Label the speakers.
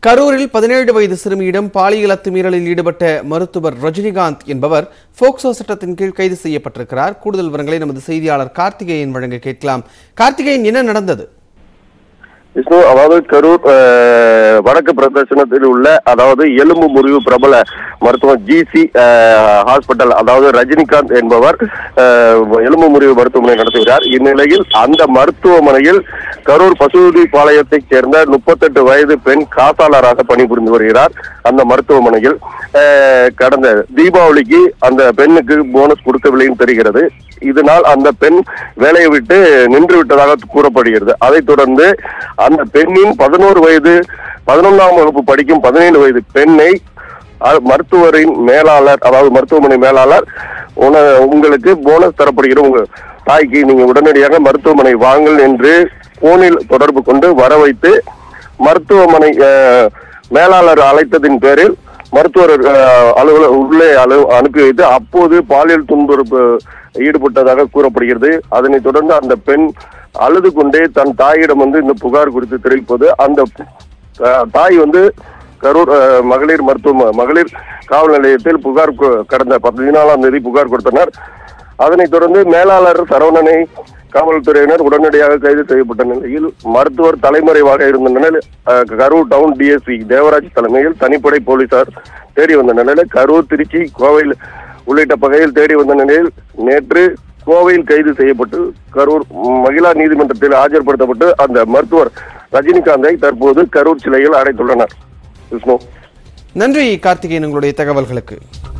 Speaker 1: கரூரில் பதினேழு வயது சிறுமியிடம் பாலியல் அத்துமீறலில் ஈடுபட்ட மருத்துவர் ரஜினிகாந்த் என்பவர் போக்சோ சட்டத்தின் கீழ் கைது செய்யப்பட்டிருக்கிறார் கூடுதல் விவரங்களை நமது செய்தியாளர் கார்த்திகேயன் வழங்க கேட்கலாம் கார்த்திகேயன் என்ன நடந்தது
Speaker 2: விஷ்ணு அதாவது கரூர் அஹ், வடக்கு பிரதர்சனத்தில் உள்ள அதாவது எலும்பு முறிவு பிரபல மருத்துவம் ஜிசி ஹாஸ்பிட்டல் அதாவது ரஜினிகாந்த் என்பவர் அஹ், எலும்பு முறிவு மருத்துவமனை நடத்துகிறார் இந்நிலையில் அந்த மருத்துவமனையில் கரூர் பசுதி பாளையத்தைச் சேர்ந்த முப்பத்தெட்டு வயது பெண் காசாளராக பணிபுரிந்து வருகிறார் அந்த மருத்துவமனையில் அஹ், கடந்த தீபாவளிக்கு அந்த பெண்ணுக்கு போனஸ் கொடுக்கவில்லைன்னு தெரிகிறது இதனால் அந்த பெண் வேலையை விட்டு நின்று விட்டதாக கூறப்படுகிறது அதைத் தொடர்ந்து அந்த பெண்ணின் பதினோரு வயது பதினொன்றாம் வகுப்பு படிக்கும் பதினேழு வயது பெண்ணை அ- மருத்துவரின் மேலாளர் அதாவது மருத்துவமனை மேலாளர் உன- உங்களுக்கு போனஸ் தரப்படுகிற உங்க தாய்க்கு நீங்க உடனடியாக மருத்துவமனை வாங்கள் என்று போனில் தொடர்பு கொண்டு வர வைத்து மருத்துவமனை அஹ், மேலாளர் அழைத்ததின் பேரில் மருத்துவர் அஹ், அலுவலர் உள்ளே அலு அனுப்பி வைத்து அப்போது பாலியல் துன்புறுப்பு ஈடுபட்டதாக கூறப்படுகிறது அதனைத் தொடர்ந்து அந்த பெண் அழுது கொண்டே தன் தாயிடம் வந்து இந்த புகார் குறித்து தெரிவிப்பது அந்த அஹ், தாய் வந்து கரூர் அஹ், மகளிர் மருத்துவ மகளிர் காவல் நிலையத்தில் புகார் கொ- கடந்த பதினாலாம் தேதி புகார் கொடுத்தனர் அதனைத் தொடர்ந்து மேலாளர் சரவணனை காவல்துறையினர் உடனடியாக கைது செய்யப்பட்ட நிலையில் மருத்துவர் தலைமறைவாக இருந்த நிலையில் அஹ், கரூர் டவுன் டிஎஸ்பி தேவராஜ் தலைமையில் தனிப்படை போலீசார் தேடி வந்த நிலையில் கரூர் திருச்சி கோவையில் உள்ளிட்ட பகுதியில் தேடி வந்த நிலையில் நேற்று கோவையில் கைது செய்யப்பட்டு கரூர் மகிழா நீதிமன்றத்தில் ஆஜர்படுத்தப்பட்டு அந்த மருத்துவர் ரஜினிகாந்தை தற்போது கரூர் சிலையில் அடைத்துள்ளனர் விஷ்ணு
Speaker 1: நன்றி கார்த்திகேயன் உங்களுடைய தகவல்களுக்கு